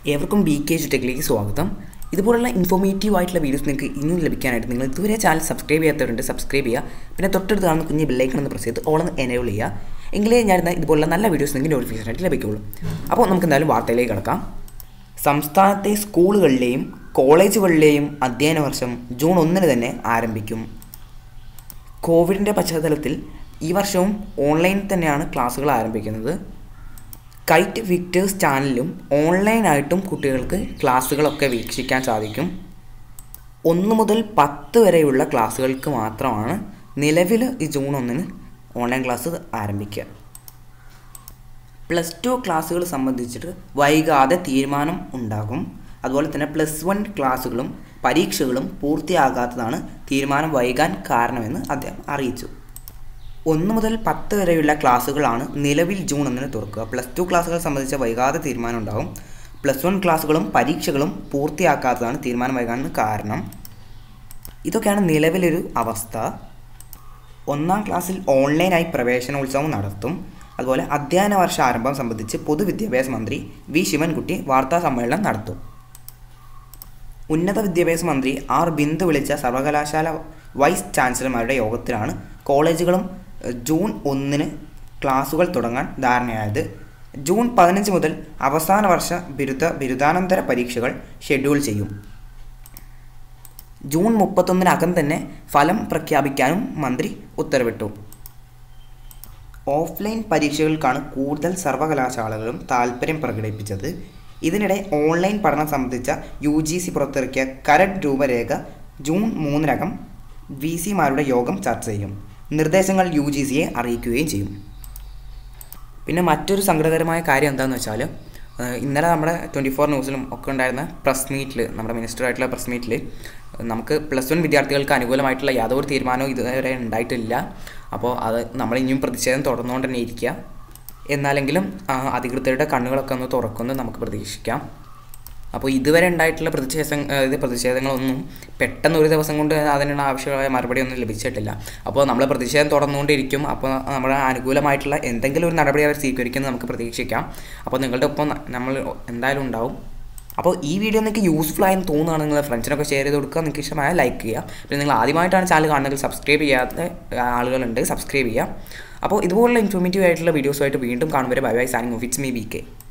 ഏവർക്കും B K G ടെക്കിലേക്ക് സ്വാഗതം ഇതുപോലുള്ള ഇൻഫോർമേറ്റീവ് ആയിട്ടുള്ള വീഡിയോസ് നിങ്ങൾക്ക് ഇനിയും ലഭിക്കാനായിട്ട് നിങ്ങൾ ഇതുവരെ ചാനൽ സബ്സ്ക്രൈബ് ചെയ്യാത്തവരുണ്ട് സബ്സ്ക്രൈബ് ചെയ്യുക പിന്നെ തൊട്ടടുത്ത് കാണുന്ന കുഞ്ഞ് ബെല്ലൈക്കൺ എന്ന് പ്രസ് ചെയ്ത് ഓളെന്ന് എനേബിൾ ചെയ്യുക എങ്കിലേ ഞാൻ ഇന്ന് ഇതുപോലുള്ള നല്ല വീഡിയോസ് നിങ്ങൾക്ക് നോട്ടിഫിക്കേഷൻ ആയിട്ട് ലഭിക്കുകയുള്ളൂ അപ്പോൾ നമുക്ക് എന്തായാലും വാർത്തയിലേക്ക് കിടക്കാം സംസ്ഥാനത്തെ സ്കൂളുകളിലെയും കോളേജുകളിലെയും അധ്യയന വർഷം ജൂൺ ഒന്നിന് തന്നെ ആരംഭിക്കും കോവിഡിൻ്റെ പശ്ചാത്തലത്തിൽ ഈ വർഷവും ഓൺലൈനിൽ തന്നെയാണ് ക്ലാസ്സുകൾ ആരംഭിക്കുന്നത് കൈറ്റ് വിക്ടേഴ്സ് ചാനലിലും ഓൺലൈനായിട്ടും കുട്ടികൾക്ക് ക്ലാസ്സുകളൊക്കെ വീക്ഷിക്കാൻ സാധിക്കും ഒന്ന് മുതൽ പത്ത് വരെയുള്ള ക്ലാസ്സുകൾക്ക് മാത്രമാണ് നിലവിൽ ഈ ജൂൺ ഒന്നിന് ഓൺലൈൻ ക്ലാസ് ആരംഭിക്കുക പ്ലസ് ടു ക്ലാസ്സുകൾ സംബന്ധിച്ചിട്ട് വൈകാതെ തീരുമാനം ഉണ്ടാകും അതുപോലെ തന്നെ പ്ലസ് വൺ ക്ലാസ്സുകളും പരീക്ഷകളും പൂർത്തിയാകാത്തതാണ് തീരുമാനം വൈകാൻ കാരണമെന്ന് അദ്ദേഹം അറിയിച്ചു ഒന്ന് മുതൽ പത്ത് വരെയുള്ള ക്ലാസ്സുകളാണ് നിലവിൽ ജൂൺ ഒന്നിന് തുറക്കുക പ്ലസ് ടു ക്ലാസ്സുകൾ സംബന്ധിച്ച വൈകാതെ തീരുമാനം ഉണ്ടാകും പ്ലസ് വൺ ക്ലാസ്സുകളും പരീക്ഷകളും പൂർത്തിയാക്കാത്തതാണ് തീരുമാനം വൈകാൻ കാരണം ഇതൊക്കെയാണ് നിലവിലൊരു അവസ്ഥ ഒന്നാം ക്ലാസ്സിൽ ഓൺലൈനായി പ്രവേശനോത്സവം നടത്തും അതുപോലെ അധ്യയന വർഷ ആരംഭം സംബന്ധിച്ച് പൊതുവിദ്യാഭ്യാസ മന്ത്രി വി ശിവൻകുട്ടി വാർത്താ സമ്മേളനം നടത്തും ഉന്നത വിദ്യാഭ്യാസ മന്ത്രി ആർ ബിന്ദു വിളിച്ച സർവകലാശാല വൈസ് ചാൻസലർമാരുടെ യോഗത്തിലാണ് കോളേജുകളും എഹ്, ജൂൺ ഒന്നിന് ക്ലാസുകൾ തുടങ്ങാൻ ധാരണയായത് ജൂൺ പതിനഞ്ച് മുതൽ അവസാന വർഷ ബിരുദ ബിരുദാനന്തര പരീക്ഷകൾ ഷെഡ്യൂൾ ചെയ്യും ജൂൺ മുപ്പത്തൊന്നിനകം തന്നെ ഫലം പ്രഖ്യാപിക്കാനും മന്ത്രി ഉത്തരവിട്ടു ഓഫ്ലൈൻ പരീക്ഷകൾക്കാണ് കൂടുതൽ സർവകലാശാലകളും താൽപ്പര്യം പ്രകടിപ്പിച്ചത് ഇതിനിടെ ഓൺലൈൻ പഠനം സംബന്ധിച്ച യു ജി സി പുറത്തിറക്കിയ കരട് രൂപരേഖ ജൂൺ മൂന്നിനകം വി സിമാരുടെ യോഗം ചർച്ച ചെയ്യും നിർദ്ദേശങ്ങൾ യു ജി സിയെ അറിയിക്കുകയും ചെയ്യും പിന്നെ മറ്റൊരു സങ്കടകരമായ കാര്യം എന്താണെന്ന് വെച്ചാൽ ഏഹ് ഇന്നലെ നമ്മുടെ ട്വൻറ്റി ഫോർ ന്യൂസിലും ഒക്കെ ഉണ്ടായിരുന്ന പ്രസ് മീറ്റിൽ നമ്മുടെ മിനിസ്റ്റർ ആയിട്ടുള്ള പ്രസ് മീറ്റിൽ നമുക്ക് പ്ലസ് വൺ വിദ്യാർത്ഥികൾക്ക് അനുകൂലമായിട്ടുള്ള യാതൊരു തീരുമാനവും ഇതുവരെ ഉണ്ടായിട്ടില്ല അപ്പോൾ അത് നമ്മൾ ഇനിയും പ്രതിഷേധം തുടർന്നുകൊണ്ട് തന്നെ ഇരിക്കുക എന്നാലെങ്കിലും ആ, അധികൃതരുടെ കണ്ണുകളൊക്കെ ഒന്ന് തുറക്കുമെന്ന് നമുക്ക് പ്രതീക്ഷിക്കാം അപ്പോൾ ഇതുവരെ ഉണ്ടായിട്ടുള്ള പ്രതിഷേധ ഇത് പ്രതിഷേധങ്ങളൊന്നും പെട്ടെന്ന് ഒരു ദിവസം കൊണ്ട് അതിനുള്ള ആവശ്യമായ മറുപടി ഒന്നും ലഭിച്ചിട്ടില്ല അപ്പോൾ നമ്മൾ പ്രതിഷേധം തുടർന്നുകൊണ്ടിരിക്കും അപ്പോൾ നമ്മുടെ അനുകൂലമായിട്ടുള്ള എന്തെങ്കിലും ഒരു നടപടി അവർ സ്വീകരിക്കുമെന്ന് നമുക്ക് പ്രതീക്ഷിക്കാം അപ്പോൾ നിങ്ങളുടെ ഒപ്പം ന- നമ്മൾ എന്തായാലും ഉണ്ടാവും അപ്പോൾ ഈ വീഡിയോ നിങ്ങൾക്ക് യൂസ്ഫുൾ ആയെന്ന് തോന്നുകയാണ് നിങ്ങൾ ഫ്രണ്ട്സിനൊക്കെ ഷെയർ ചെയ്ത് കൊടുക്കുക നിങ്ങൾക്ക് ഇഷ്ടമായ ലൈക്ക് ചെയ്യുക പിന്നെ നിങ്ങൾ ആദ്യമായിട്ടാണ് ചാനൽ കാണുന്നതെങ്കിൽ സബ്സ്ക്രൈബ് ചെയ്യാത്ത ആളുകളുണ്ട് സബ്സ്ക്രൈബ് ചെയ്യുക അപ്പോൾ ഇതുപോലുള്ള ഇൻഫോർമേറ്റീവ് ആയിട്ടുള്ള വീഡിയോസുമായിട്ട് വീണ്ടും കാണും വരെ bye bye signing off it's me B K